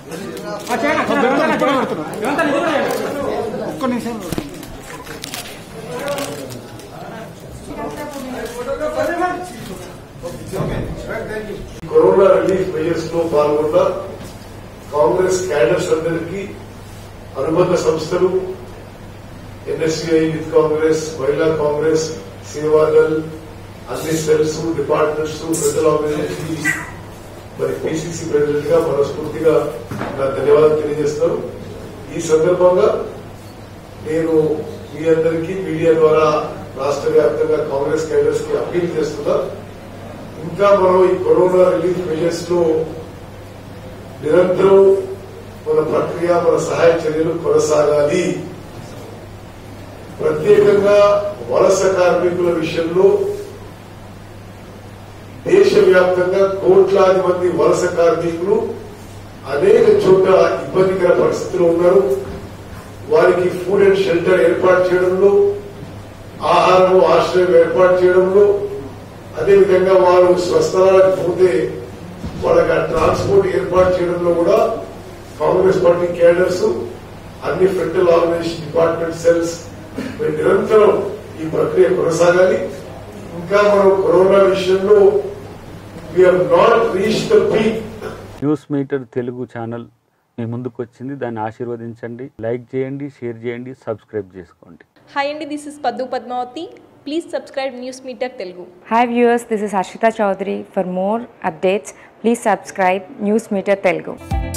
ఒక్క నిమిషం corona relief measures లో పాల్గొన్న కాంగ్రెస్ క్యాడర్స్ అందరికీ అనుబంధ సంస్థలు ఎన్ఎస్సిఐ యూత్ కాంగ్రెస్ మహిళా కాంగ్రెస్ సేవాదల్ అన్ని సెల్స్ డిపార్ట్మెంట్స్ ప్రజల ఆర్గనైజేషన్ మరి పిసిసి ప్రెసిడెంట్ గా మనస్ఫూర్తిగా నా ధన్యవాదాలు తెలియజేస్తాను ఈ సందర్భంగా నేను మీ అందరికీ మీడియా ద్వారా రాష్ట్ర వ్యాప్తంగా కాంగ్రెస్ క్యాడర్స్ కి అప్పీల్ చేస్తున్నా ఇంకా మనం ఈ కరోనా రిలీఫ్ మెజర్స్ లో నిరంతరం మన ప్రక్రియ మన సహాయ చర్యలు కొనసాగాలి ప్రత్యేకంగా వలస కార్మికుల విషయంలో దేశవ్యాప్తంగా కోట్లాది మంది వలస కార్మికులు అనేక చోట్ల ఇబ్బందికర పరిస్థితుల్లో ఉన్నారు వారికి ఫుడ్ అండ్ షెల్టర్ ఏర్పాటు చేయడంలో ఆహారం ఆశ్రయం ఏర్పాటు చేయడంలో అదేవిధంగా వారు స్వస్థలాలకు పోతే వాళ్ళకి ఆ ట్రాన్స్పోర్ట్ ఏర్పాటు చేయడంలో కూడా కాంగ్రెస్ పార్టీ క్యాడర్స్ అన్ని ఫెడరల్ ఆర్గనైజేషన్ డిపార్ట్మెంట్ సెల్స్ మేము నిరంతరం ఈ ప్రక్రియ కొనసాగాలి ఇంకా మనం కరోనా విషయంలో we are not reach the peak news meter Telugu channel మీ ముందుకు వచ్చింది దాన్ని ఆశీర్వదించండి లైక్ చేయండి షేర్ చేయండి సబ్స్క్రైబ్ చేసుకోండి హాయ్ అండి this is Paddu Padmavathi please subscribe news meter Telugu Hi viewers, this is Ashita Chaudhary. For more updates, please subscribe News Meter Telugu.